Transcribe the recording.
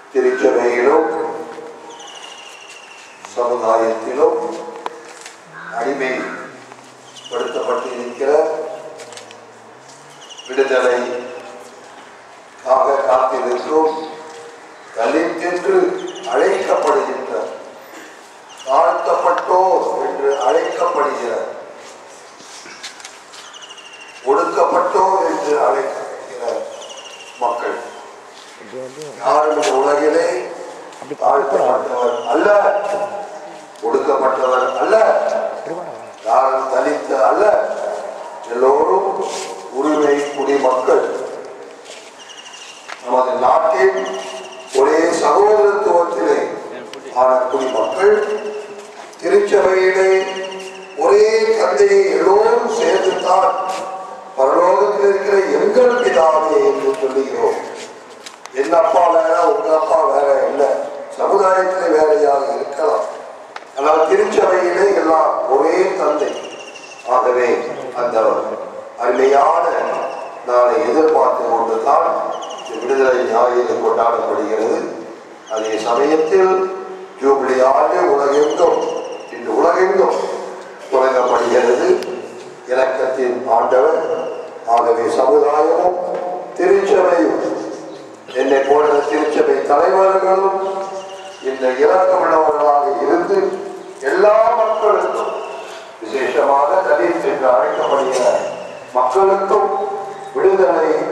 திருச்சபையிலும் சமுதாயத்திலும் அடிமைப்படுத்தப்பட்டிருக்கிற விடுதலை காக காத்திருக்கும் தலித் என்று அழைக்கப்படுகின்ற தாழ்த்தப்பட்டோர் என்று அழைக்கப்படுகிற ஒடுக்கப்பட்டோர் என்று அழைக்கப்படுகிற மக்கள் யாரும் இந்த உலகிலே தாழ்த்தப்பட்டவர் அல்ல ஒடுக்கப்பட்டவர் அல்ல யாரும் தலித்த அல்ல எல்லோரும் உரிமை குடிமக்கள் நமது நாட்டின் ஒரே சகோதரத்துவத்திலே ஆன குடிமக்கள் திருச்சபையிலே ஒரே தந்தையை எல்லோரும் சேர்ந்துதான் பரலோகத்தில் இருக்கிற எங்கள் பிதாவே என்று சொல்லுகிறோம் என் அப்பா வேற உங்க அப்பா வேற இல்லை சமுதாயத்திலே வேறையாக இருக்கலாம் ஆனால் திருச்சபையிலே எல்லாம் ஒரே தந்தை ஆகவே அந்த அருமையான நாளை எதிர்பார்த்து கொண்டுதான் இந்த விடுதலை ஞாயிறு கொண்டாடப்படுகிறது அதே சமயத்தில் ஜூபிலி ஆண்டு உலகெங்கும் இன்று உலகெங்கும் தொடங்கப்படுகிறது இலக்கத்தின் ஆண்டவர் ஆகவே சமுதாயமும் திருச்சபையும் என்னை போன்ற திருச்சபை தலைவர்களும் இந்த இலக்கமுள்ளவர்களாக இருந்து எல்லா மக்களுக்கும் விசேஷமாக தலித் என்று அழைக்கப்படுகிற மக்களுக்கும் விடுதலை